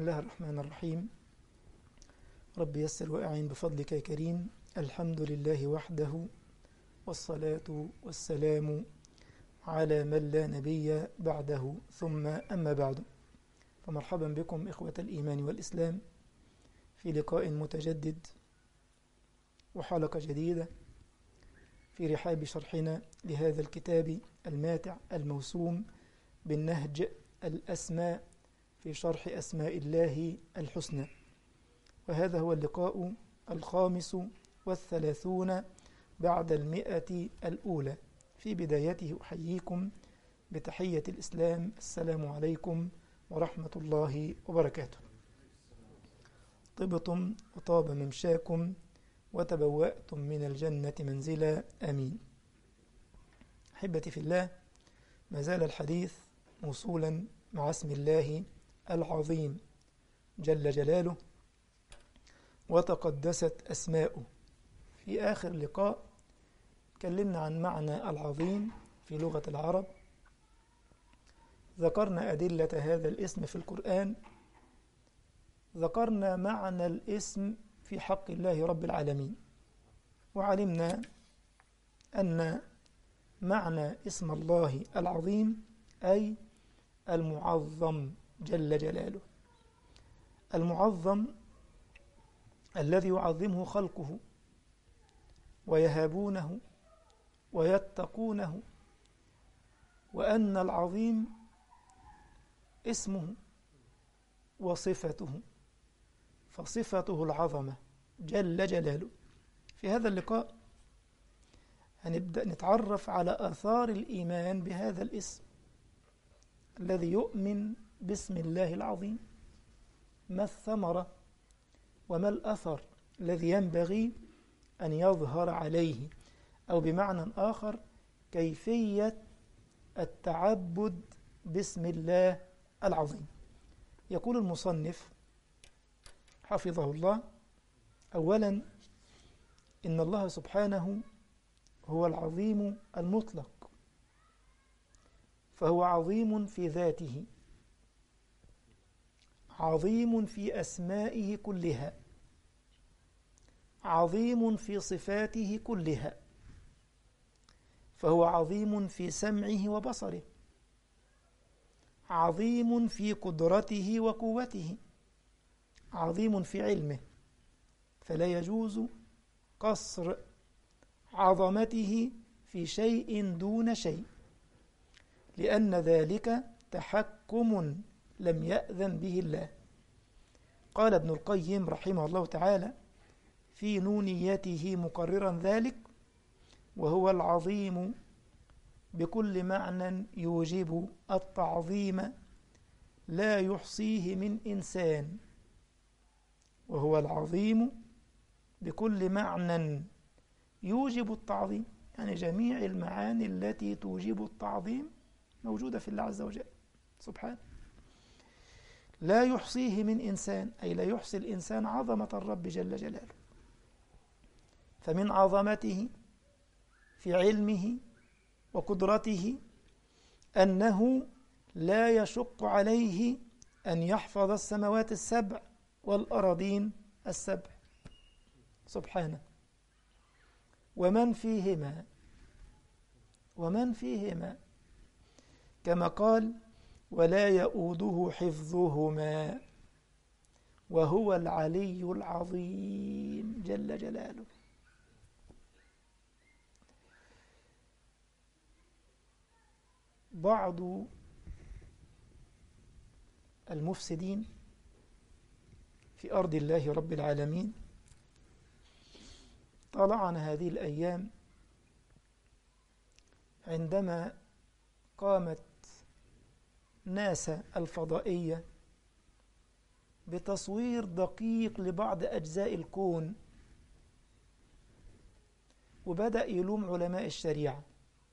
الله الرحمن الرحيم رب يسر وأعين بفضلك يا كريم الحمد لله وحده والصلاة والسلام على من لا نبي بعده ثم أما بعد فمرحبا بكم إخوة الإيمان والإسلام في لقاء متجدد وحلقة جديدة في رحاب شرحنا لهذا الكتاب الماتع الموسوم بالنهج الأسماء في شرح أسماء الله الحسنى وهذا هو اللقاء الخامس والثلاثون بعد المئة الأولى في بدايته أحييكم بتحية الإسلام السلام عليكم ورحمة الله وبركاته طبتم وطاب ممشاكم وتبوأتم من الجنة منزلا آمين أحبتي في الله ما زال الحديث موصولا مع اسم الله العظيم جل جلاله وتقدست أسماؤه في آخر لقاء تكلمنا عن معنى العظيم في لغة العرب ذكرنا أدلة هذا الاسم في القرآن ذكرنا معنى الاسم في حق الله رب العالمين وعلمنا أن معنى اسم الله العظيم أي المعظم جل جلاله المعظم الذي يعظمه خلقه ويهابونه ويتقونه وأن العظيم اسمه وصفته فصفته العظمة جل جلاله في هذا اللقاء هنبدأ نتعرف على آثار الإيمان بهذا الاسم الذي يؤمن باسم الله العظيم ما الثمرة وما الأثر الذي ينبغي أن يظهر عليه أو بمعنى آخر كيفية التعبد باسم الله العظيم يقول المصنف حفظه الله أولا إن الله سبحانه هو العظيم المطلق فهو عظيم في ذاته عظيم في أسمائه كلها عظيم في صفاته كلها فهو عظيم في سمعه وبصره عظيم في قدرته وقوته عظيم في علمه فلا يجوز قصر عظمته في شيء دون شيء لأن ذلك تحكم لم يأذن به الله قال ابن القيم رحمه الله تعالى في نونيته مقررا ذلك وهو العظيم بكل معنى يوجب التعظيم لا يحصيه من إنسان وهو العظيم بكل معنى يوجب التعظيم يعني جميع المعاني التي توجب التعظيم موجودة في الله عز وجل سبحانه لا يحصيه من إنسان أي لا يحصي الإنسان عظمة الرب جل جلاله فمن عظمته في علمه وقدرته أنه لا يشق عليه أن يحفظ السماوات السبع والأراضين السبع سبحانه ومن فيهما ومن فيهما كما قال ولا يؤوده حفظهما وهو العلي العظيم جل جلاله بعض المفسدين في أرض الله رب العالمين طلعنا هذه الأيام عندما قامت ناسا الفضائية بتصوير دقيق لبعض أجزاء الكون وبدأ يلوم علماء الشريعة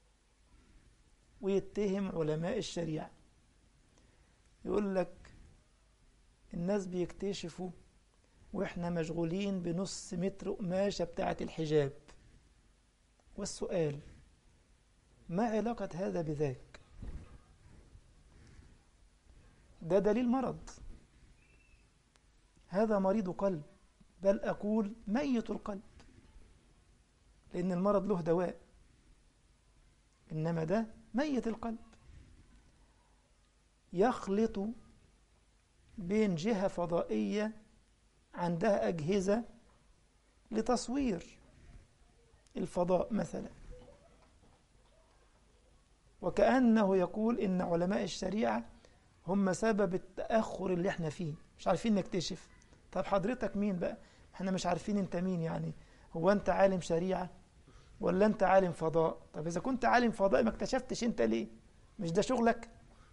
ويتهم علماء الشريعة يقول لك الناس بيكتشفوا واحنا مشغولين بنص متر قماشة بتاعة الحجاب والسؤال ما علاقة هذا بذاك ده دليل مرض هذا مريض قلب بل أقول ميت القلب لأن المرض له دواء إنما ده ميت القلب يخلط بين جهة فضائية عندها أجهزة لتصوير الفضاء مثلا وكأنه يقول إن علماء الشريعة هم سبب التأخر اللي احنا فيه مش عارفين نكتشف طب حضرتك مين بقى احنا مش عارفين انت مين يعني هو انت عالم شريعة ولا انت عالم فضاء طب اذا كنت عالم فضاء ما اكتشفتش انت ليه مش ده شغلك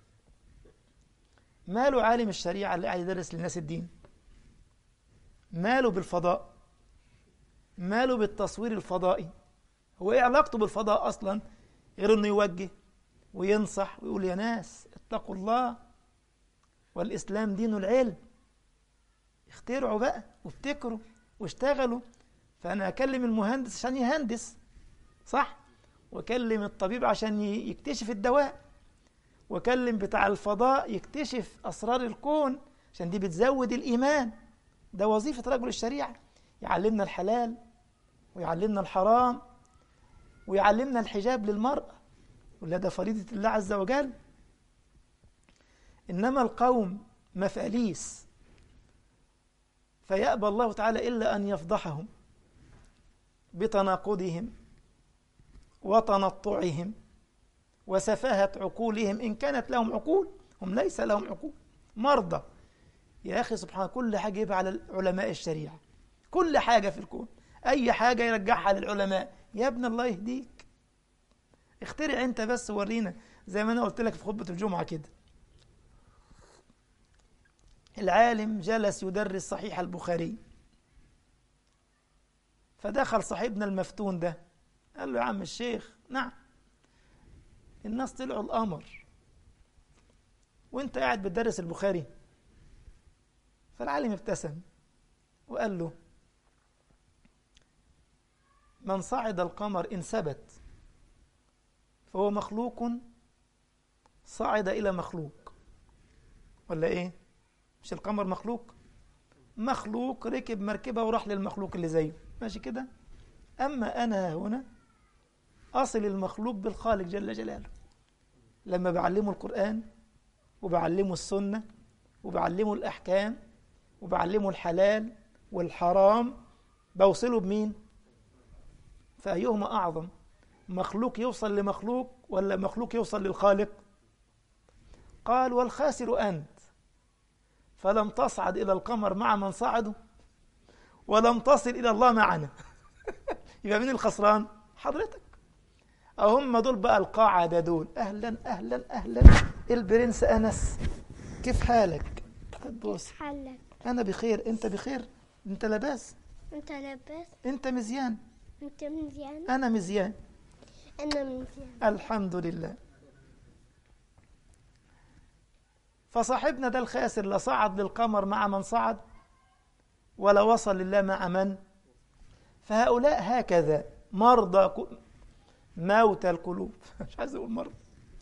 ماله عالم الشريعة اللي قاعد يدرس للناس الدين ماله بالفضاء ماله بالتصوير الفضائي هو ايه علاقته بالفضاء اصلا غير انه يوجه وينصح ويقول يا ناس اتقوا الله والاسلام دين العلم اخترعوا بقى وابتكروا واشتغلوا فانا اكلم المهندس عشان يهندس صح واكلم الطبيب عشان يكتشف الدواء واكلم بتاع الفضاء يكتشف اسرار الكون عشان دي بتزود الايمان ده وظيفه رجل الشريعه يعلمنا الحلال ويعلمنا الحرام ويعلمنا الحجاب للمرأة ولا ده فريضة الله عز وجل إنما القوم مفاليس فيأبى الله تعالى إلا أن يفضحهم بتناقضهم وتنطعهم وسفاهة عقولهم إن كانت لهم عقول هم ليس لهم عقول مرضى يا أخي سبحان كل حاجة يبقى على علماء الشريعة كل حاجة في الكون أي حاجة يرجعها للعلماء يا ابن الله يهديك اخترع انت بس ورينا زي ما انا قلت لك في خطبة الجمعة كده العالم جلس يدرس صحيح البخاري فدخل صاحبنا المفتون ده قال له يا عم الشيخ نعم الناس طلعوا القمر وانت قاعد بتدرس البخاري فالعالم ابتسم وقال له من صعد القمر إن ثبت فهو مخلوق صعد إلى مخلوق ولا إيه؟ مش القمر مخلوق؟ مخلوق ركب مركبة وراح للمخلوق اللي زيه ماشي كده؟ أما أنا هنا أصل المخلوق بالخالق جل جلاله لما بعلمه القرآن وبعلمه السنة وبعلمه الأحكام وبعلمه الحلال والحرام بوصله بمين؟ فأيهما أعظم مخلوق يوصل لمخلوق ولا مخلوق يوصل للخالق قال والخاسر أنت فلم تصعد إلى القمر مع من صعدوا ولم تصل إلى الله معنا يبقى مين الخسران حضرتك هم دول بقى القاعدة دول أهلا أهلا أهلا البرنس أنس كيف حالك كيف حالك أنا بخير أنت بخير أنت لاباس انت لاباس أنت مزيان انت مزيان أنا مزيان انا مزيان الحمد لله فصاحبنا ده الخاسر لا صعد للقمر مع من صعد ولا وصل لله مع من فهؤلاء هكذا مرضى ك- موتى القلوب مش عايز اقول مرضى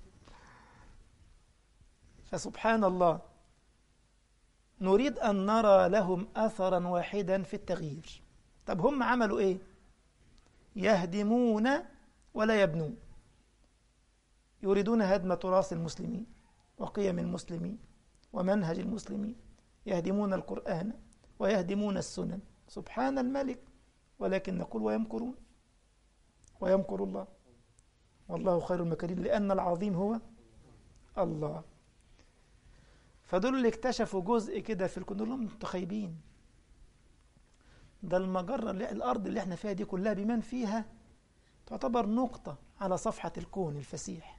فسبحان الله نريد ان نرى لهم اثرا واحدا في التغيير طب هم عملوا ايه يهدمون ولا يبنون يريدون هدم تراث المسلمين وقيم المسلمين ومنهج المسلمين يهدمون القرآن ويهدمون السنن سبحان الملك ولكن نقول ويمكرون ويمكر الله والله خير المكرين لأن العظيم هو الله فدول اللي اكتشفوا جزء كده في الكون دول هم متخيبين ده المجرة اللي الأرض اللي احنا فيها دي كلها بمن فيها تعتبر نقطة على صفحة الكون الفسيح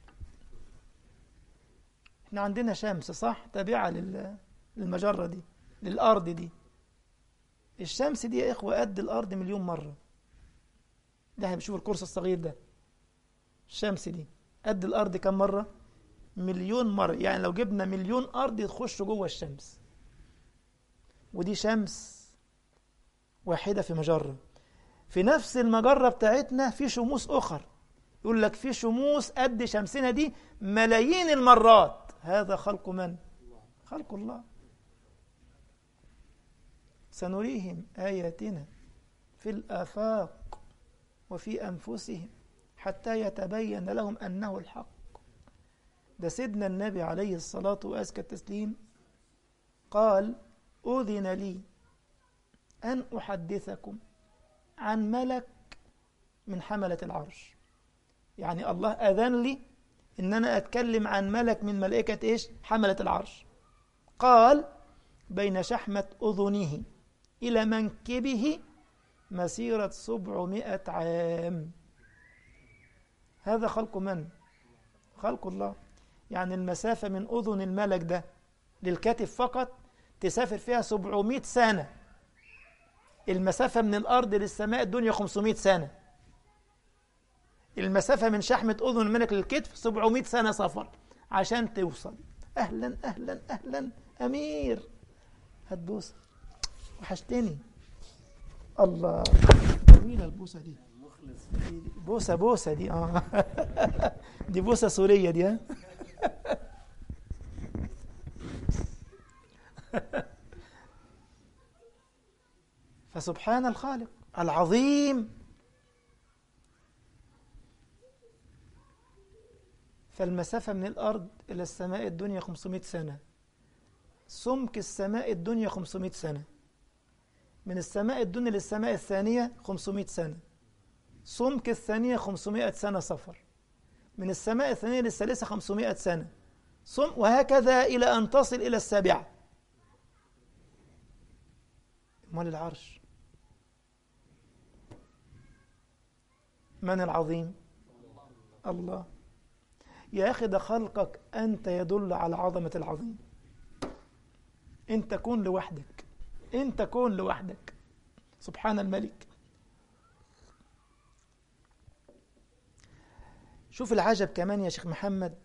احنا عندنا شمس صح تابعة لل- للمجرة دي للأرض دي الشمس دي يا إخوة قد الأرض مليون مرة ده احنا بنشوف القرص الصغير ده الشمس دي قد الأرض كم مرة مليون مرة يعني لو جبنا مليون أرض يخش جوه الشمس ودي شمس واحدة في مجرة في نفس المجرة بتاعتنا في شموس أخر يقول لك في شموس قد شمسنا دي ملايين المرات هذا خلق من؟ خلق الله سنريهم آياتنا في الآفاق وفي أنفسهم حتى يتبين لهم أنه الحق ده سيدنا النبي عليه الصلاة وأزكى التسليم قال أذن لي أن أحدثكم عن ملك من حملة العرش يعني الله أذن لي إن أنا أتكلم عن ملك من ملائكة إيش حملة العرش قال بين شحمة أذنه إلى منكبه مسيرة سبعمائة عام هذا خلق من؟ خلق الله يعني المسافة من أذن الملك ده للكتف فقط تسافر فيها 700 سنة المسافة من الأرض للسماء الدنيا 500 سنة المسافة من شحمة أذن الملك للكتف 700 سنة سفر عشان توصل أهلا أهلا أهلا أمير هتبوس وحشتني الله طويلة البوسة دي بوسة بوسة دي اه دي بوسة سورية دي ها فسبحان الخالق العظيم فالمسافة من الأرض إلى السماء الدنيا 500 سنة سمك السماء الدنيا 500 سنة من السماء الدنيا للسماء الثانية 500 سنة سمك الثانية 500 سنة سفر من السماء الثانية للثالثة 500 سنة سم وهكذا إلى أن تصل إلى السابعة مال العرش من العظيم الله يا أخي ده خلقك أنت يدل على عظمة العظيم أنت كون لوحدك أنت كون لوحدك سبحان الملك شوف العجب كمان يا شيخ محمد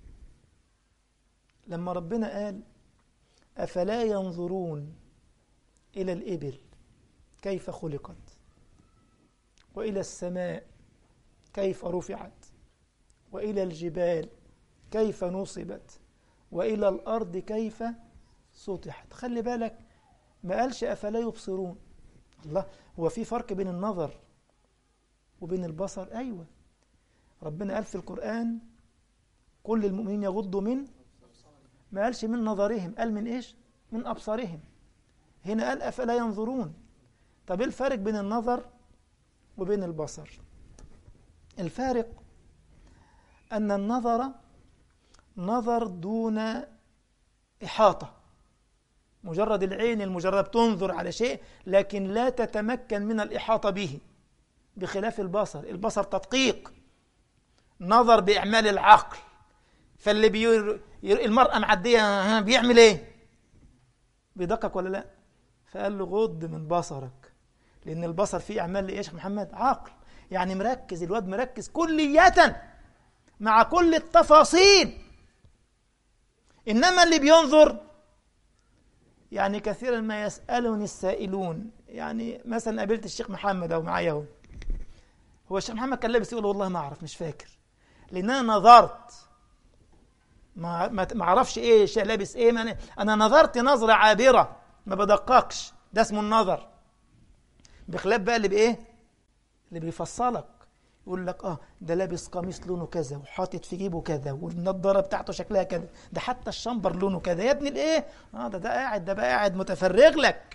لما ربنا قال أفلا ينظرون إلى الإبل كيف خلقت وإلى السماء كيف رفعت وإلى الجبال كيف نصبت وإلى الأرض كيف سطحت خلي بالك ما قالش أفلا يبصرون الله هو في فرق بين النظر وبين البصر أيوة ربنا قال في القرآن كل المؤمنين يغضوا من ما قالش من نظرهم قال من إيش من أبصارهم هنا قال أفلا ينظرون طب إيه الفارق بين النظر وبين البصر الفارق أن النظر نظر دون إحاطة مجرد العين المجرد تنظر على شيء لكن لا تتمكن من الإحاطة به بخلاف البصر البصر تدقيق نظر بإعمال العقل فاللي بير المرأة معدية بيعمل إيه بيدقق ولا لا فقال له غض من بصرك لأن البصر فيه أعمال لإيش يا محمد عقل يعني مركز الواد مركز كلية مع كل التفاصيل إنما اللي بينظر يعني كثيرا ما يسألني السائلون يعني مثلا قابلت الشيخ محمد أو معايا هو هو الشيخ محمد كان لابس يقول والله ما أعرف مش فاكر لأن أنا نظرت ما ما اعرفش ايه الشيء لابس ايه ما انا نظرت نظره عابره ما بدققش ده اسمه النظر بخلاف بقى اللي بايه اللي بيفصلك يقول لك اه ده لابس قميص لونه كذا وحاطط في جيبه كذا والنضاره بتاعته شكلها كذا ده حتى الشمبر لونه كذا يا ابني الايه اه ده ده قاعد ده بقى قاعد متفرغ لك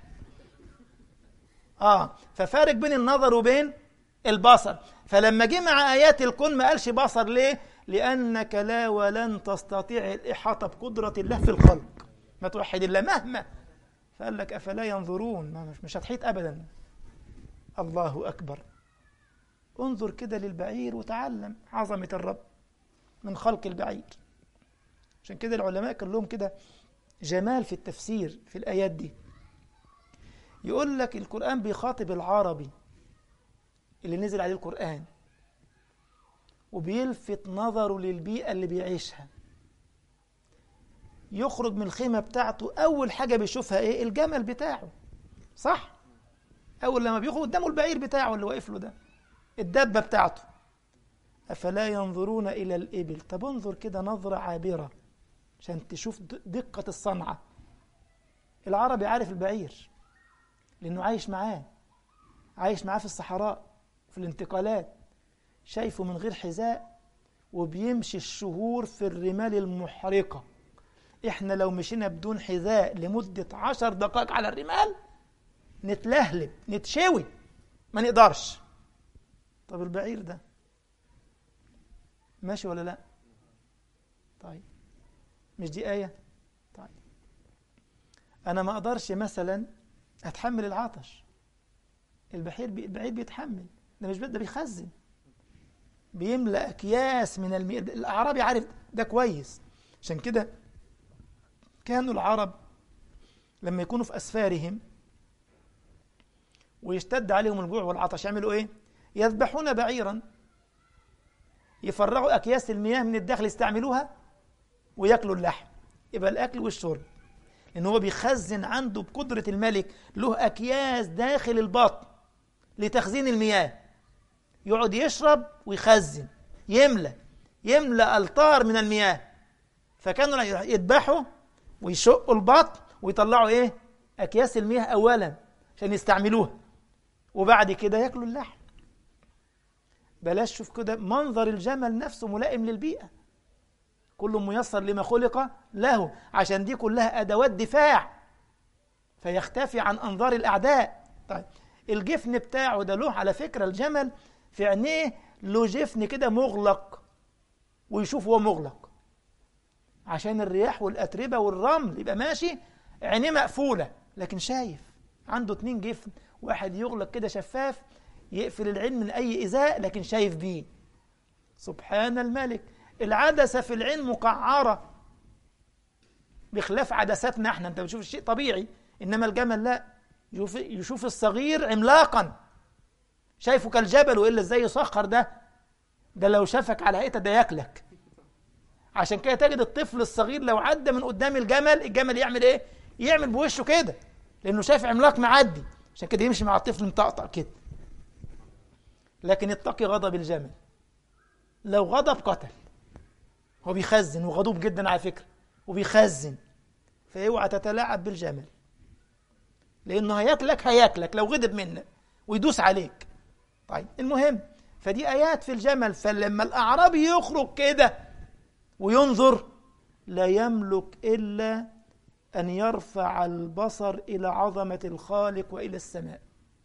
اه ففارق بين النظر وبين البصر فلما جه مع ايات الكون ما قالش بصر ليه لانك لا ولن تستطيع الاحاطه بقدره الله في الخلق ما توحد الله مهما فقال لك افلا ينظرون مش, مش هتحيط ابدا الله اكبر انظر كده للبعير وتعلم عظمه الرب من خلق البعير عشان كده العلماء كان لهم كده جمال في التفسير في الايات دي يقول لك القران بيخاطب العربي اللي نزل عليه القران وبيلفت نظره للبيئة اللي بيعيشها يخرج من الخيمة بتاعته أول حاجة بيشوفها إيه الجمل بتاعه صح أول لما بيخرج قدامه البعير بتاعه اللي واقف له ده الدبة بتاعته أفلا ينظرون إلى الإبل طب انظر كده نظرة عابرة عشان تشوف دقة الصنعة العربي عارف البعير لأنه عايش معاه عايش معاه في الصحراء في الانتقالات شايفه من غير حذاء وبيمشي الشهور في الرمال المحرقة احنا لو مشينا بدون حذاء لمدة عشر دقائق على الرمال نتلهلب نتشوي ما نقدرش طب البعير ده ماشي ولا لا طيب مش دي آية طيب أنا ما أقدرش مثلا أتحمل العطش البحير بي... البعير بيتحمل ده مش ده بيخزن بيملأ أكياس من المياه الأعرابي عارف ده كويس عشان كده كانوا العرب لما يكونوا في أسفارهم ويشتد عليهم الجوع والعطش يعملوا إيه؟ يذبحون بعيرا يفرغوا أكياس المياه من الداخل يستعملوها وياكلوا اللحم يبقى الأكل والشرب لأن هو بيخزن عنده بقدرة الملك له أكياس داخل البطن لتخزين المياه يقعد يشرب ويخزن يملى يملى ألطار من المياه فكانوا يذبحوا ويشقوا البطن ويطلعوا ايه أكياس المياه أولا عشان يستعملوها وبعد كده ياكلوا اللحم بلاش شوف كده منظر الجمل نفسه ملائم للبيئة كل ميسر لما خلق له عشان دي كلها أدوات دفاع فيختفي عن أنظار الأعداء طيب الجفن بتاعه ده له على فكرة الجمل في عينيه له جفن كده مغلق ويشوف هو مغلق عشان الرياح والأتربة والرمل يبقى ماشي عينيه مقفولة لكن شايف عنده اتنين جفن واحد يغلق كده شفاف يقفل العين من أي إزاء لكن شايف بيه سبحان الملك العدسة في العين مقعرة بخلاف عدساتنا احنا انت بتشوف الشيء طبيعي انما الجمل لا يشوف, يشوف الصغير عملاقا شايفه كالجبل والا ازاي يسخر ده ده لو شافك على هيئته ده ياكلك عشان كده تجد الطفل الصغير لو عدى من قدام الجمل الجمل يعمل ايه يعمل بوشه كده لانه شايف عملاق معدي عشان كده يمشي مع الطفل مطقطق كده لكن اتقي غضب الجمل لو غضب قتل هو بيخزن وغضوب جدا على فكره وبيخزن فاوعى تتلاعب بالجمل لانه هياكلك هياكلك لو غضب منك ويدوس عليك طيب المهم فدي ايات في الجمل فلما الاعرابي يخرج كده وينظر لا يملك الا ان يرفع البصر الى عظمه الخالق والى السماء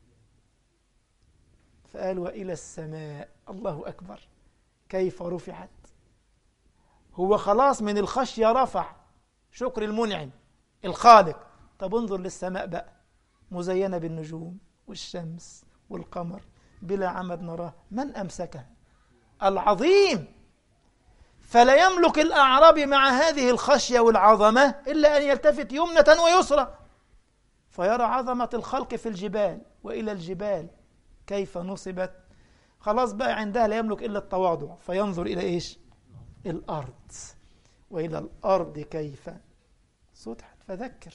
فقال والى السماء الله اكبر كيف رفعت هو خلاص من الخشيه رفع شكر المنعم الخالق طب انظر للسماء بقى مزينه بالنجوم والشمس والقمر بلا عمد نراه من امسكها العظيم فلا يملك الاعرابي مع هذه الخشيه والعظمه الا ان يلتفت يمنه ويسرى فيرى عظمه الخلق في الجبال والى الجبال كيف نصبت خلاص بقى عندها لا يملك الا التواضع فينظر الى ايش الارض والى الارض كيف سطحت فذكر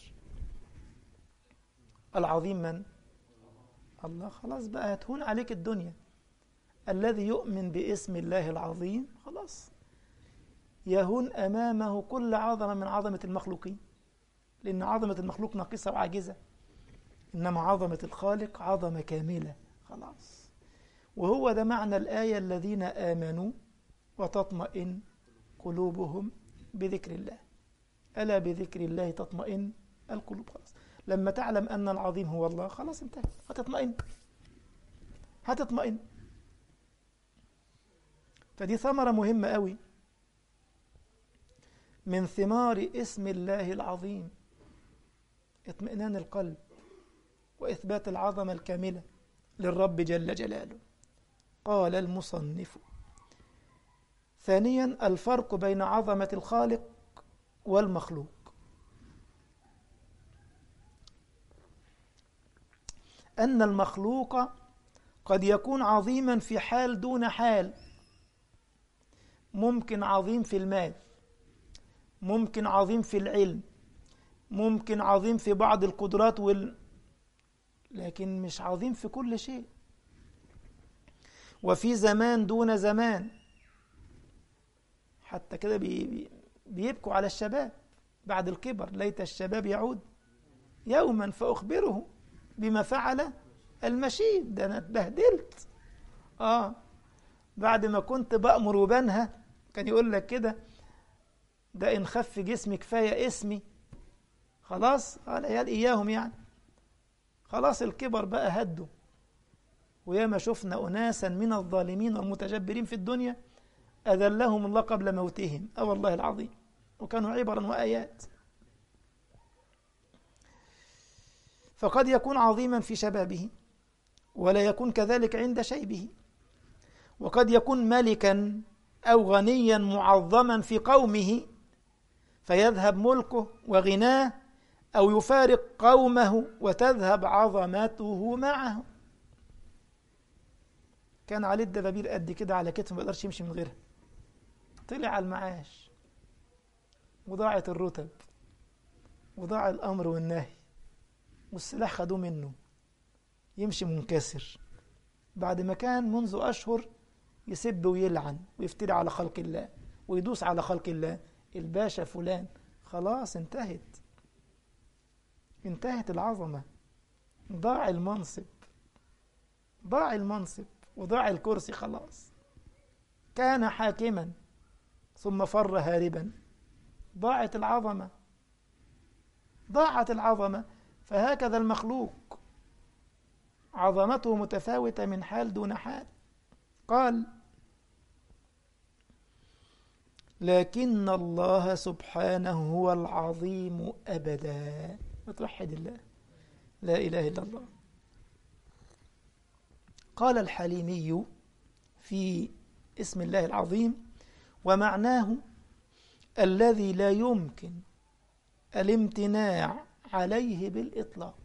العظيم من الله خلاص بقى هتهون عليك الدنيا الذي يؤمن باسم الله العظيم خلاص يهون امامه كل عظمه من عظمه المخلوقين لان عظمه المخلوق ناقصه وعاجزه انما عظمه الخالق عظمه كامله خلاص وهو ده معنى الايه الذين امنوا وتطمئن قلوبهم بذكر الله الا بذكر الله تطمئن القلوب خلاص لما تعلم أن العظيم هو الله خلاص انتهت هتطمئن هتطمئن فدي ثمرة مهمة قوي من ثمار اسم الله العظيم اطمئنان القلب وإثبات العظمة الكاملة للرب جل جلاله قال المصنف ثانيا الفرق بين عظمة الخالق والمخلوق أن المخلوق قد يكون عظيما في حال دون حال ممكن عظيم في المال ممكن عظيم في العلم ممكن عظيم في بعض القدرات وال... لكن مش عظيم في كل شيء وفي زمان دون زمان حتى كده بي... بي... بيبكوا على الشباب بعد الكبر ليت الشباب يعود يوما فأخبره بما فعل المشيب ده انا اتبهدلت اه بعد ما كنت بأمر وبنهى كان يقول لك كده ده إن خف جسمي كفاية اسمي خلاص العيال إياهم يعني خلاص الكبر بقى هدوا وياما شفنا أناسا من الظالمين والمتجبرين في الدنيا أذلهم الله قبل موتهم أه والله العظيم وكانوا عبرا وآيات فقد يكون عظيما في شبابه ولا يكون كذلك عند شيبه وقد يكون ملكا أو غنيا معظما في قومه فيذهب ملكه وغناه أو يفارق قومه وتذهب عظمته معه كان عليه الدبابير قد كده على كتفه ما يقدرش يمشي من غيرها طلع على المعاش وضاعت الرتب وضاع الأمر والنهي والسلاح خدوه منه يمشي منكسر بعد ما كان منذ أشهر يسب ويلعن ويفتري على خلق الله ويدوس على خلق الله الباشا فلان خلاص انتهت انتهت العظمة ضاع المنصب ضاع المنصب وضاع الكرسي خلاص كان حاكما ثم فر هاربا ضاعت العظمة ضاعت العظمة فهكذا المخلوق عظمته متفاوتة من حال دون حال قال لكن الله سبحانه هو العظيم أبدا متوحد الله لا إله إلا الله قال الحليمي في اسم الله العظيم ومعناه الذي لا يمكن الامتناع عليه بالإطلاق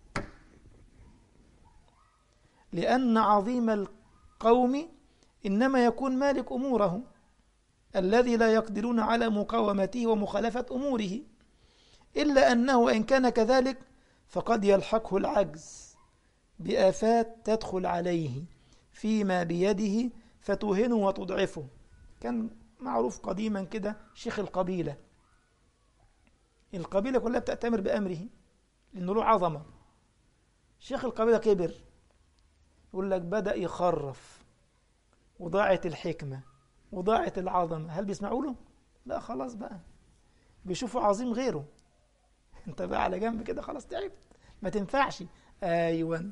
لأن عظيم القوم إنما يكون مالك أمورهم الذي لا يقدرون على مقاومته ومخالفة أموره إلا أنه إن كان كذلك فقد يلحقه العجز بآفات تدخل عليه فيما بيده فتوهنه وتضعفه كان معروف قديما كده شيخ القبيلة القبيلة كلها بتأتمر بأمره لأنه له عظمة شيخ القبيلة كبر يقول لك بدأ يخرف وضاعت الحكمة وضاعت العظمة هل بيسمعوا له؟ لا خلاص بقى بيشوفوا عظيم غيره انت بقى على جنب كده خلاص تعبت ما تنفعش ايوه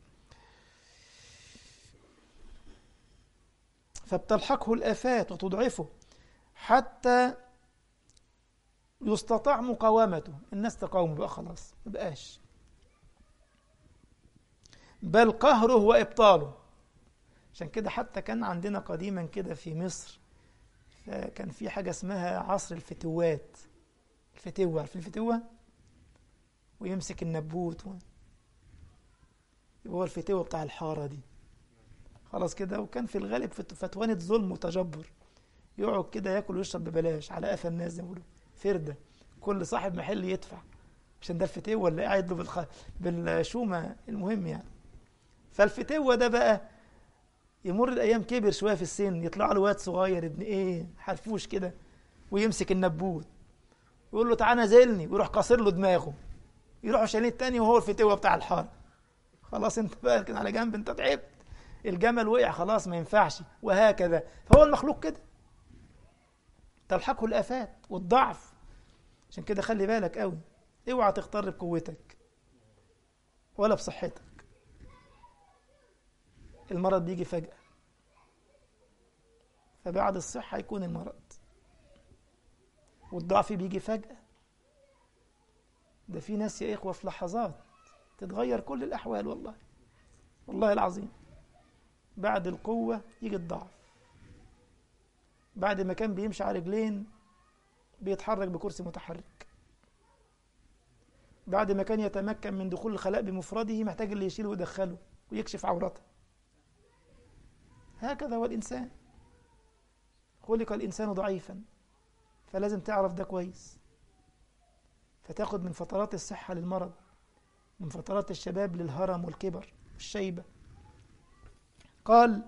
فبتلحقه الافات وتضعفه حتى يستطاع مقاومته الناس تقاومه بقى خلاص ما بقاش بل قهره وابطاله عشان كده حتى كان عندنا قديما كده في مصر كان في حاجة اسمها عصر الفتوات الفتوة عارفين الفتوة ويمسك النبوت و... يبقى هو الفتوة بتاع الحارة دي خلاص كده وكان في الغالب فتوانة ظلم وتجبر يقعد كده ياكل ويشرب ببلاش على قفا الناس زي ما بيقولوا فردة كل صاحب محل يدفع عشان ده الفتوة اللي قاعد له بالخ... بالشومة المهم يعني فالفتوة ده بقى يمر الايام كبر شويه في السن يطلع له واد صغير ابن ايه حرفوش كده ويمسك النبوت ويقول له تعالى نزلني ويروح كسر له دماغه يروحوا شايلين التاني وهو الفتوه بتاع الحاره خلاص انت بقى كده على جنب انت تعبت الجمل وقع خلاص ما ينفعش وهكذا فهو المخلوق كده تلحقه الافات والضعف عشان كده خلي بالك قوي اوعى تغتر بقوتك ولا بصحتك المرض بيجي فجأة فبعد الصحة يكون المرض والضعف بيجي فجأة ده في ناس يا إخوة في لحظات تتغير كل الأحوال والله والله العظيم بعد القوة يجي الضعف بعد ما كان بيمشي على رجلين بيتحرك بكرسي متحرك بعد ما كان يتمكن من دخول الخلاء بمفرده محتاج اللي يشيله ويدخله ويكشف عورته هكذا هو الإنسان خلق الإنسان ضعيفا فلازم تعرف ده كويس فتاخد من فترات الصحة للمرض من فترات الشباب للهرم والكبر والشيبة قال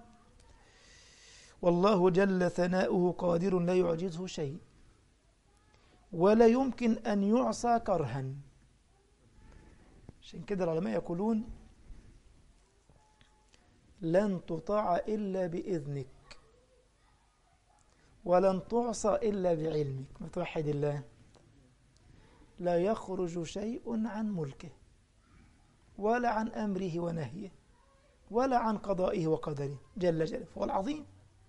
والله جل ثناؤه قادر لا يعجزه شيء ولا يمكن أن يعصى كرها عشان كده العلماء يقولون لن تطاع إلا بإذنك ولن تعصى إلا بعلمك متوحد الله لا يخرج شيء عن ملكه ولا عن أمره ونهيه ولا عن قضائه وقدره جل جلاله فهو العظيم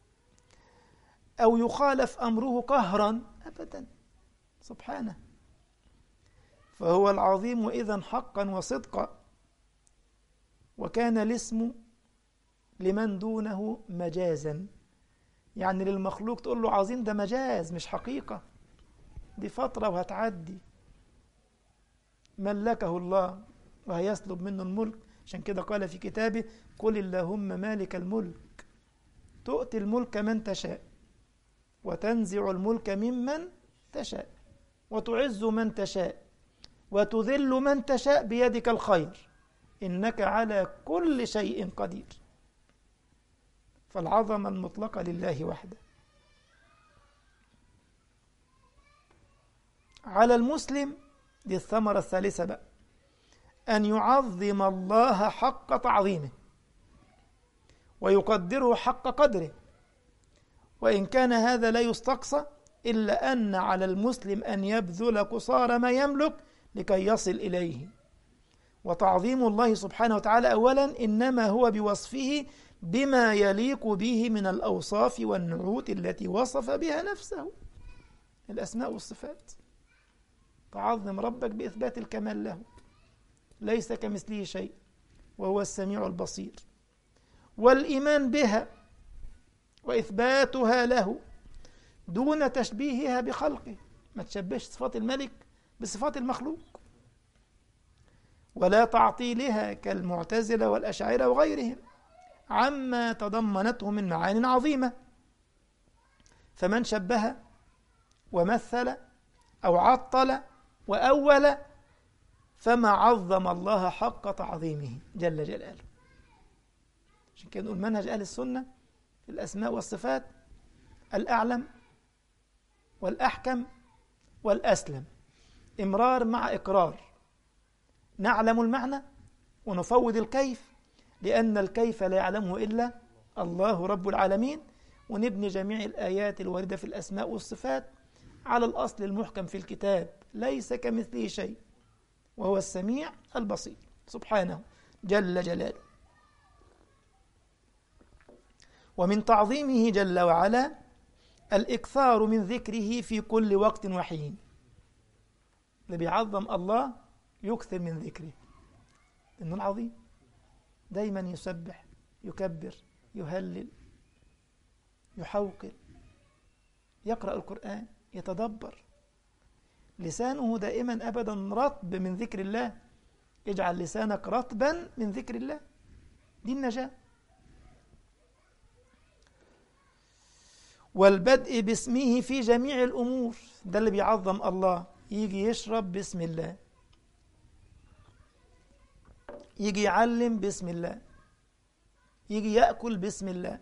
أو يخالف أمره قهرا أبدا سبحانه فهو العظيم إذا حقا وصدقا وكان الاسم لمن دونه مجازا يعني للمخلوق تقول له عظيم ده مجاز مش حقيقة دي فترة وهتعدي ملكه الله وهيسلب منه الملك عشان كده قال في كتابه قل اللهم مالك الملك تؤتي الملك من تشاء وتنزع الملك ممن تشاء وتعز من تشاء وتذل من تشاء بيدك الخير إنك على كل شيء قدير فالعظمة المطلقة لله وحده على المسلم دي الثمرة الثالثة بقى أن يعظم الله حق تعظيمه ويقدره حق قدره وإن كان هذا لا يستقصى إلا أن على المسلم أن يبذل قصارى ما يملك لكي يصل إليه وتعظيم الله سبحانه وتعالى أولا إنما هو بوصفه بما يليق به من الأوصاف والنعوت التي وصف بها نفسه الأسماء والصفات تعظم ربك بإثبات الكمال له ليس كمثله شيء وهو السميع البصير والإيمان بها وإثباتها له دون تشبيهها بخلقه ما تشبهش صفات الملك بصفات المخلوق ولا تعطيلها كالمعتزلة والأشاعرة وغيرهم عما تضمنته من معان عظيمة فمن شبه ومثل أو عطل وأول فما عظم الله حق تعظيمه جل جلاله عشان كده نقول منهج أهل السنة في الأسماء والصفات الأعلم والأحكم والأسلم إمرار مع إقرار نعلم المعنى ونفوض الكيف لأن الكيف لا يعلمه إلا الله رب العالمين ونبني جميع الآيات الواردة في الأسماء والصفات على الأصل المحكم في الكتاب ليس كمثله شيء وهو السميع البصير سبحانه جل جلاله ومن تعظيمه جل وعلا الإكثار من ذكره في كل وقت وحين اللي بيعظم الله يكثر من ذكره إنه العظيم دايما يسبح يكبر يهلل يحوقل يقرأ القرآن يتدبر لسانه دائما أبدا رطب من ذكر الله اجعل لسانك رطبا من ذكر الله دي النجاة والبدء باسمه في جميع الأمور ده اللي بيعظم الله يجي يشرب بسم الله يجي يعلم بسم الله يجي يأكل بسم الله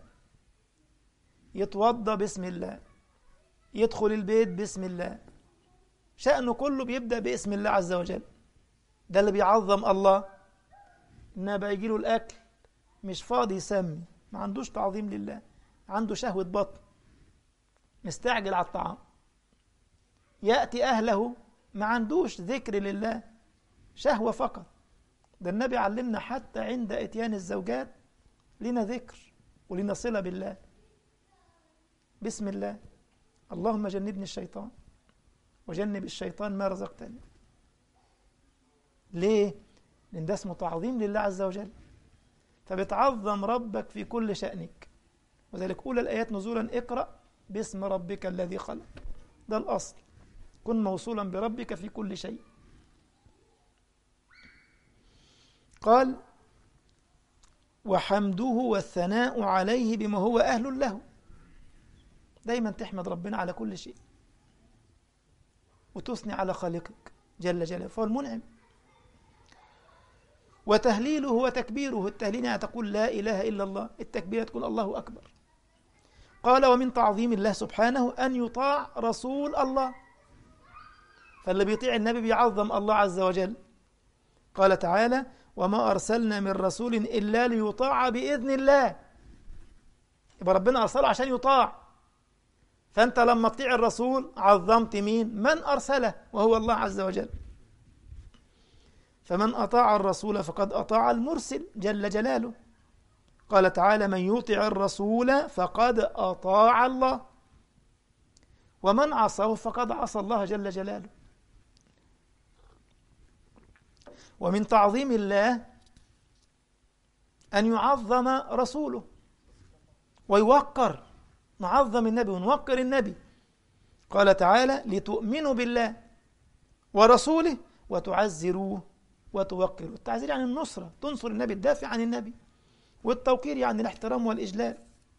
يتوضى بسم الله يدخل البيت بسم الله شأنه كله بيبدأ باسم الله عز وجل ده اللي بيعظم الله إنما بقى يجيله الأكل مش فاضي يسمي ما عندوش تعظيم لله عنده شهوة بطن مستعجل على الطعام يأتي أهله ما عندوش ذكر لله شهوة فقط ده النبي علمنا حتى عند اتيان الزوجات لنا ذكر ولنا صلة بالله بسم الله اللهم جنبني الشيطان وجنب الشيطان ما رزقتني ليه؟ لأن ده اسمه تعظيم لله عز وجل فبتعظم ربك في كل شأنك وذلك أولى الآيات نزولا اقرأ باسم ربك الذي خلق ده الأصل كن موصولا بربك في كل شيء قال وحمده والثناء عليه بما هو أهل له دايما تحمد ربنا على كل شيء وتثني على خالقك جل جلاله فهو المنعم وتهليله وتكبيره التهليل يعني تقول لا إله إلا الله التكبير تقول الله أكبر قال ومن تعظيم الله سبحانه أن يطاع رسول الله فاللي بيطيع النبي بيعظم الله عز وجل قال تعالى وما أرسلنا من رسول إلا ليطاع بإذن الله يبقى ربنا أرسله عشان يطاع فأنت لما تطيع الرسول عظمت مين من أرسله وهو الله عز وجل فمن أطاع الرسول فقد أطاع المرسل جل جلاله قال تعالى من يطع الرسول فقد أطاع الله ومن عصاه فقد عصى الله جل جلاله ومن تعظيم الله أن يعظم رسوله ويوقر نعظم النبي ونوقر النبي قال تعالى لتؤمنوا بالله ورسوله وتعزروه وتوقروه التعزير يعني النصرة تنصر النبي تدافع عن النبي والتوقير يعني الاحترام والإجلال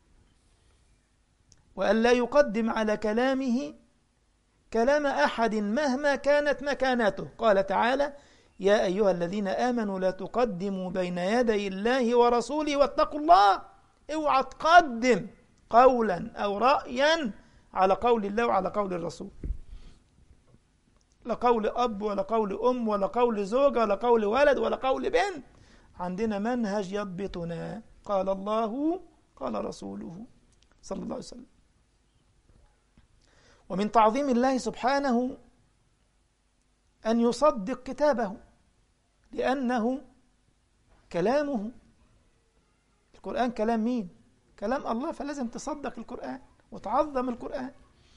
وأن لا يقدم على كلامه كلام أحد مهما كانت مكانته قال تعالى يا أيها الذين آمنوا لا تقدموا بين يدي الله ورسوله واتقوا الله اوعى تقدم قولا أو رأيا على قول الله وعلى قول الرسول لا قول أب ولا قول أم ولا قول زوجة ولا قول ولد ولا قول بنت عندنا منهج يضبطنا قال الله قال رسوله صلى الله عليه وسلم ومن تعظيم الله سبحانه أن يصدق كتابه لأنه كلامه القرآن كلام مين؟ كلام الله فلازم تصدق القرآن وتعظم القرآن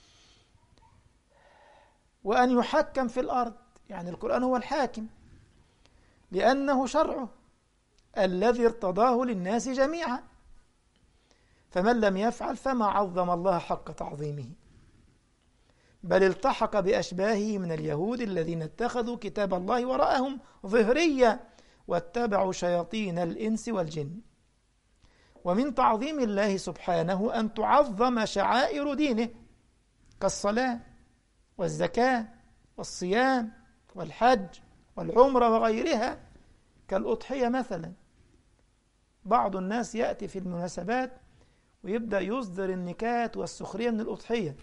وأن يحكم في الأرض يعني القرآن هو الحاكم لأنه شرعه الذي ارتضاه للناس جميعا فمن لم يفعل فما عظم الله حق تعظيمه بل التحق بأشباهه من اليهود الذين اتخذوا كتاب الله وراءهم ظهريا واتبعوا شياطين الإنس والجن ومن تعظيم الله سبحانه أن تعظم شعائر دينه كالصلاة والزكاة والصيام والحج والعمرة وغيرها كالأضحية مثلا بعض الناس يأتي في المناسبات ويبدأ يصدر النكات والسخرية من الأضحية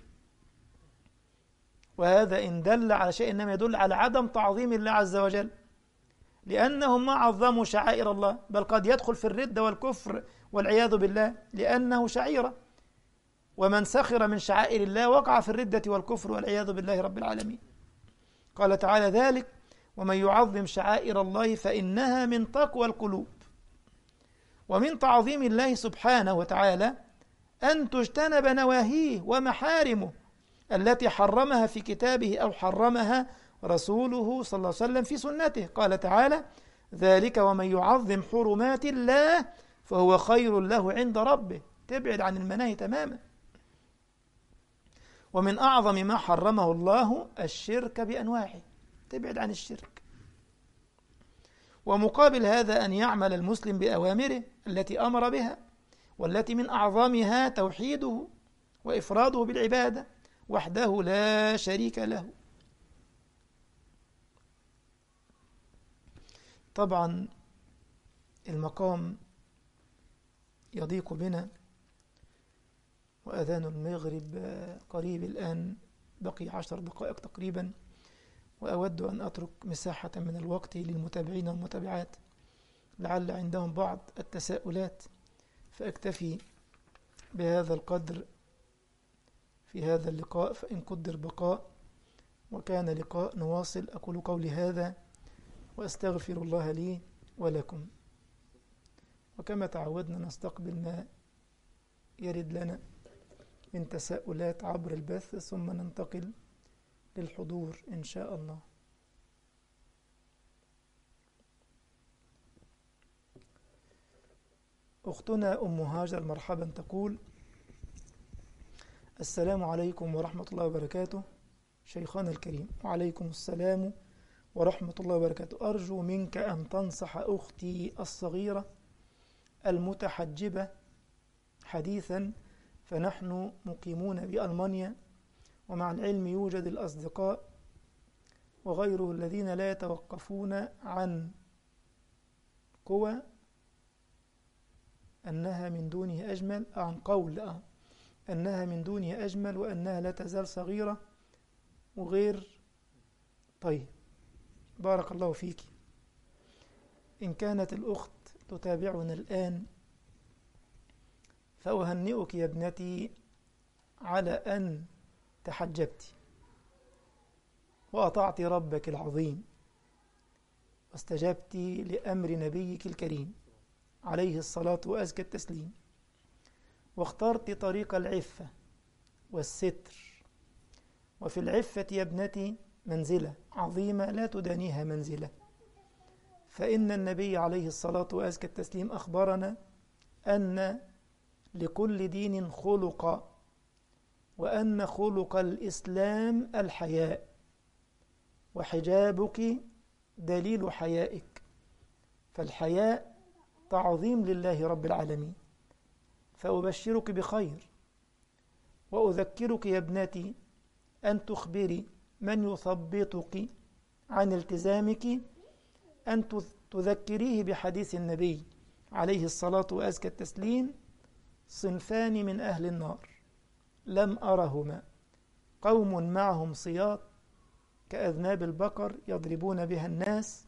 وهذا إن دل على شيء إنما يدل على عدم تعظيم الله عز وجل لأنهم ما عظموا شعائر الله بل قد يدخل في الردة والكفر والعياذ بالله لأنه شعيرة ومن سخر من شعائر الله وقع في الردة والكفر والعياذ بالله رب العالمين قال تعالى ذلك ومن يعظم شعائر الله فإنها من تقوى القلوب ومن تعظيم الله سبحانه وتعالى أن تجتنب نواهيه ومحارمه التي حرمها في كتابه أو حرمها رسوله صلى الله عليه وسلم في سنته قال تعالى ذلك ومن يعظم حرمات الله فهو خير له عند ربه تبعد عن المناهي تماما ومن أعظم ما حرمه الله الشرك بأنواعه تبعد عن الشرك ومقابل هذا أن يعمل المسلم بأوامره التي أمر بها والتي من أعظمها توحيده وإفراده بالعبادة وحده لا شريك له طبعا المقام يضيق بنا وأذان المغرب قريب الآن بقي عشر دقائق تقريبا وأود أن أترك مساحة من الوقت للمتابعين والمتابعات لعل عندهم بعض التساؤلات فأكتفي بهذا القدر في هذا اللقاء فإن قدر بقاء وكان لقاء نواصل أقول قولي هذا وأستغفر الله لي ولكم وكما تعودنا نستقبل ما يرد لنا من تساؤلات عبر البث ثم ننتقل للحضور إن شاء الله أختنا أم هاجر مرحبا تقول السلام عليكم ورحمة الله وبركاته شيخنا الكريم وعليكم السلام ورحمة الله وبركاته أرجو منك أن تنصح أختي الصغيرة المتحجبة حديثا فنحن مقيمون بألمانيا ومع العلم يوجد الأصدقاء وغيره الذين لا يتوقفون عن قوى أنها من دونه أجمل عن قول أه أنها من دونه أجمل وأنها لا تزال صغيرة وغير طيب بارك الله فيك إن كانت الأخت تتابعنا الآن فأهنئك يا ابنتي على أن تحجبت وأطعت ربك العظيم واستجبت لأمر نبيك الكريم عليه الصلاة وأزكى التسليم واخترت طريق العفة والستر وفي العفة يا ابنتي منزلة عظيمة لا تدانيها منزلة فإن النبي عليه الصلاة وأزكى التسليم أخبرنا أن لكل دين خلق وأن خلق الإسلام الحياء وحجابك دليل حيائك فالحياء تعظيم لله رب العالمين فأبشرك بخير وأذكرك يا ابنتي أن تخبري من يثبطك عن التزامك أن تذكريه بحديث النبي عليه الصلاة وأزكى التسليم صنفان من أهل النار لم أرهما قوم معهم صياط كأذناب البقر يضربون بها الناس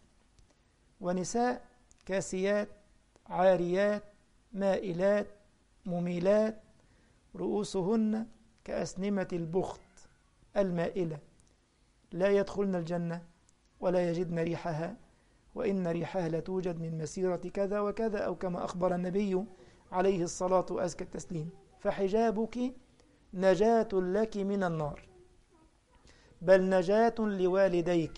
ونساء كاسيات عاريات مائلات مميلات رؤوسهن كأسنمة البخت المائلة لا يدخلن الجنة ولا يجدن ريحها وإن ريحها لتوجد من مسيرة كذا وكذا أو كما أخبر النبي عليه الصلاة وأزكى التسليم فحجابك نجاة لك من النار بل نجاة لوالديك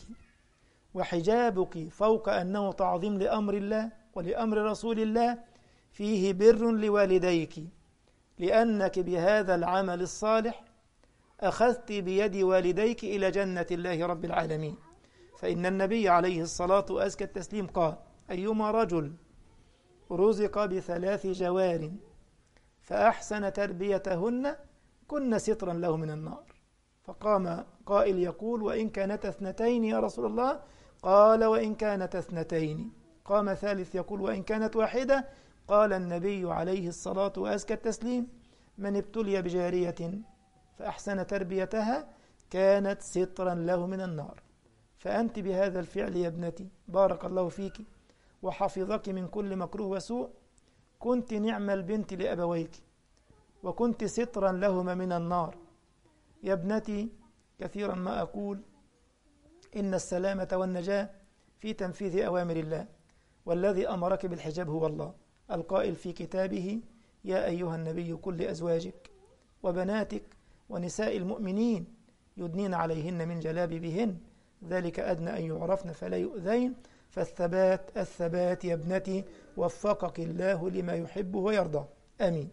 وحجابك فوق أنه تعظيم لأمر الله ولأمر رسول الله فيه بر لوالديك لأنك بهذا العمل الصالح أخذت بيد والديك إلى جنة الله رب العالمين فإن النبي عليه الصلاة وأزكى التسليم قال أيما رجل رزق بثلاث جوار فأحسن تربيتهن كن سترا له من النار فقام قائل يقول وإن كانت اثنتين يا رسول الله قال وإن كانت اثنتين قام ثالث يقول وإن كانت واحدة قال النبي عليه الصلاة وأزكى التسليم من ابتلي بجارية فأحسن تربيتها كانت سترا له من النار فأنت بهذا الفعل يا ابنتي بارك الله فيك وحفظك من كل مكروه وسوء كنت نعم البنت لأبويك وكنت سترا لهما من النار يا ابنتي كثيرا ما أقول إن السلامة والنجاة في تنفيذ أوامر الله والذي أمرك بالحجاب هو الله القائل في كتابه يا أيها النبي كل أزواجك وبناتك ونساء المؤمنين يدنين عليهن من جلابيبهن ذلك أدنى أن يعرفن فلا يؤذين فالثبات الثبات يا ابنتي وفقك الله لما يحب ويرضى آمين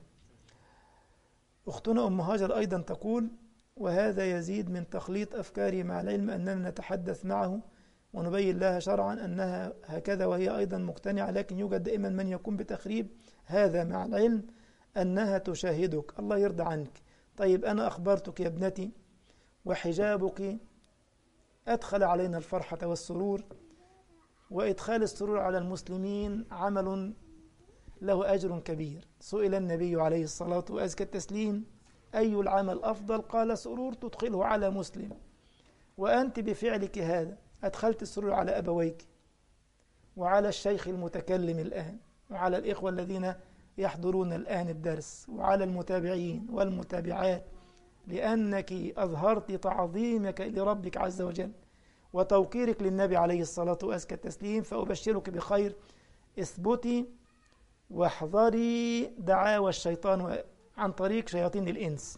أختنا أم هاجر أيضا تقول وهذا يزيد من تخليط أفكاري مع العلم أننا نتحدث معه ونبين لها شرعا أنها هكذا وهي أيضا مقتنعة لكن يوجد دائما من يقوم بتخريب هذا مع العلم أنها تشاهدك الله يرضى عنك طيب أنا أخبرتك يا ابنتي وحجابك أدخل علينا الفرحة والسرور وإدخال السرور على المسلمين عمل له أجر كبير سئل النبي عليه الصلاة وأزكى التسليم أي العمل أفضل قال سرور تدخله على مسلم وأنت بفعلك هذا أدخلت السرور على أبويك وعلى الشيخ المتكلم الآن وعلى الإخوة الذين يحضرون الآن الدرس وعلى المتابعين والمتابعات لأنك أظهرت تعظيمك لربك عز وجل وتوقيرك للنبي عليه الصلاة وأزكى التسليم فأبشرك بخير اثبتي واحذري دعاوى الشيطان عن طريق شياطين الإنس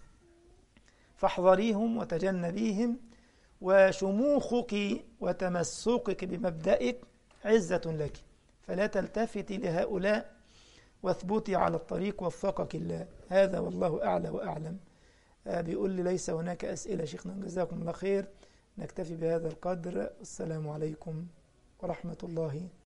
فاحذريهم وتجنبيهم وشموخك وتمسكك بمبدئك عزة لك فلا تلتفتي لهؤلاء واثبتي على الطريق وفقك الله هذا والله أعلى وأعلم بيقول لي ليس هناك أسئلة شيخنا جزاكم الله خير نكتفي بهذا القدر السلام عليكم ورحمة الله